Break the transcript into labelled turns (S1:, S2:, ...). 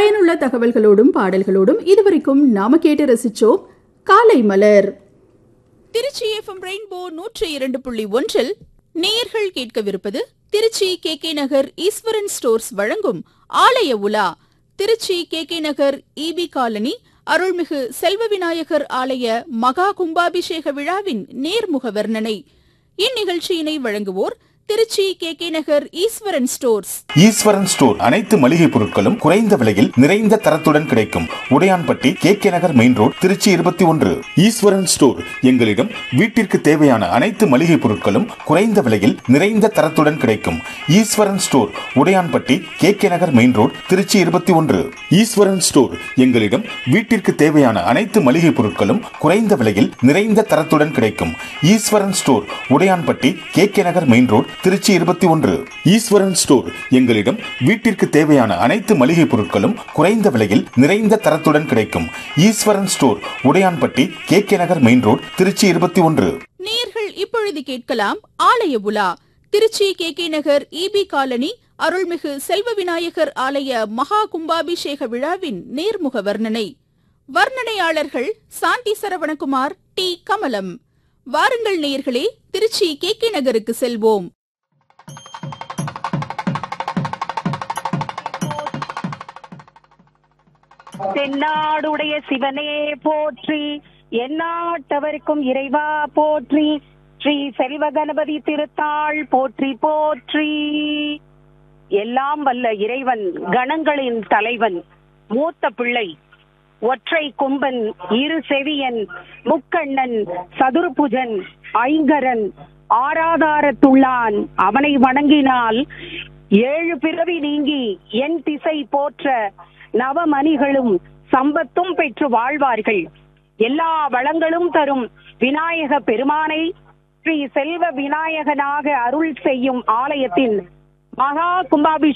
S1: பயனுள்ள தகவல்களோடும் பாடல்களோடும் இதுவரைக்கும் நாம கேட்டு ரசிச்சோம் காலை மலர்
S2: திருச்சி எஃப்எம் ரெயின்போ நூற்றி இரண்டு புள்ளி ஒன்றில் நேயர்கள் கேட்கவிருப்பது Tiruchi K K Nagar Eswaran stores வழங்கும் ஆலய உலா Tiruchi K K Nagar E B colony அருள்மிகு செல்வ விநாயகர் ஆலய மகா கும்பாபிஷேக விழாவின் நேர்முக வர்ணனை இந்நிகழ்ச்சியினை வழங்குவோர் Trichy K K Nagar Eswaran stores
S3: Eswaran store அனைத்து மளிகை பொருட்களும் குறைந்த விலையில் நிறைந்த தரத்துடன் கிடைக்கும் Udaiyanpatti K K Nagar main road Trichy இருபத்தி ஒன்று ஈஸ்வரன் ஸ்டோர் எங்களிடம் வீட்டிற்கு தேவையான அனைத்து மளிகை பொருட்களும் குறைந்த விலையில் நிறைந்த தரத்துடன் கிடைக்கும் Eswaran store Udaiyanpatti K K Nagar main road Trichy இருபத்தி ஒன்று ஈஸ்வரன் ஸ்டோர் எங்களிடம் வீட்டிற்கு தேவையான அனைத்து மளிகை பொருட்களும் குறைந்த விலையில் நிறைந்த தரத்துடன் கிடைக்கும் Eswaran store Udaiyanpatti K K Nagar main road Trichy இருபத்தி ஒன்று ஈஸ்வரன் ஸ்டோர் எங்களிடம் வீட்டிற்கு தேவையான அனைத்து மளிகை பொருட்களும் குறைந்த விலையில் நிறைந்த தரத்துடன் கிடைக்கும் Eswaran store Udaiyanpatti K K Nagar main road Trichy இருபத்தி ஒன்று
S2: நேயர்கள் இப்பொழுது கேட்கலாம் ஆலய உலா Tiruchi K K Nagar E B colony அருள்மிகு செல்வ விநாயகர் ஆலய மகா கும்பாபிஷேக விழாவின் நேர்முக வர்ணனை வர்ணனையாளர்கள் சாந்தி சரவணகுமார் டி கமலம் வாருங்கள் நேயர்களே திருச்சி கே கே நகருக்கு செல்வோம்
S4: தென்னாடுடைய சிவனே போற்றி எந்நாட்டவருக்கும் இறைவா போற்றி ஸ்ரீ செல்வ கணபதி திருத்தாள் போற்றி போற்றி எல்லாம் வல்ல இறைவன் கணங்களின் தலைவன் மூத்த பிள்ளை ஒற்றை கொம்பன் இரு செவியன் முக்கண்ணன் சதுர்புஜன் ஐங்கரன் ஆராதாரத்துள்ளான் அவனை வணங்கினால் ஏழு பிறவி நீங்கி என் திசை போற்ற நவமணிகளும் சம்பத்தும் பெற்று வாழ்வார்கள் எல்லா வளங்களும் தரும் விநாயக பெருமானை ஸ்ரீ செல்வ விநாயகனாக அருள் செய்யும் ஆலயத்தின் மகா கும்பாபிஷேக